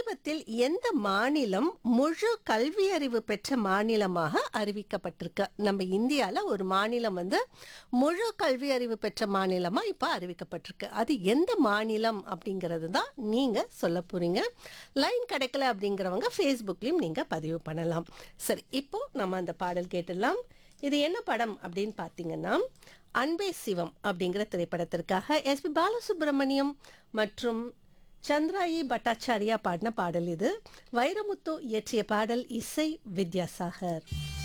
படிவத்தில் எந்த மாநிலம் முழு கல்வி அறிவு பெற்ற மாநிலமாக அறிவிக்கப்பட்டிருக்கு நம்ம இந்தியால ஒரு மாநிலம் வந்து முழு கல்வி அறிவு பெற்ற மாநிலமா இப்ப அறிவிக்கப்பட்டிருக்கு அது எந்த மாநிலம் அப்படிங்கிறது தான் நீங்க சொல்ல போறீங்க லைன் கிடைக்கல அப்படிங்கிறவங்க ஃபேஸ்புக்லயும் நீங்க பதிவு பண்ணலாம் சரி இப்போ நம்ம அந்த பாடல் கேட்டுடலாம் இது என்ன படம் அப்படின்னு பார்த்தீங்கன்னா அன்பே சிவம் அப்படிங்கிற திரைப்படத்திற்காக எஸ்பி பாலசுப்ரமணியம் மற்றும் சந்திராயி பட்டாச்சாரியா பாடின பாடல் இது வைரமுத்து இயற்றிய பாடல் இசை வித்யாசாகர்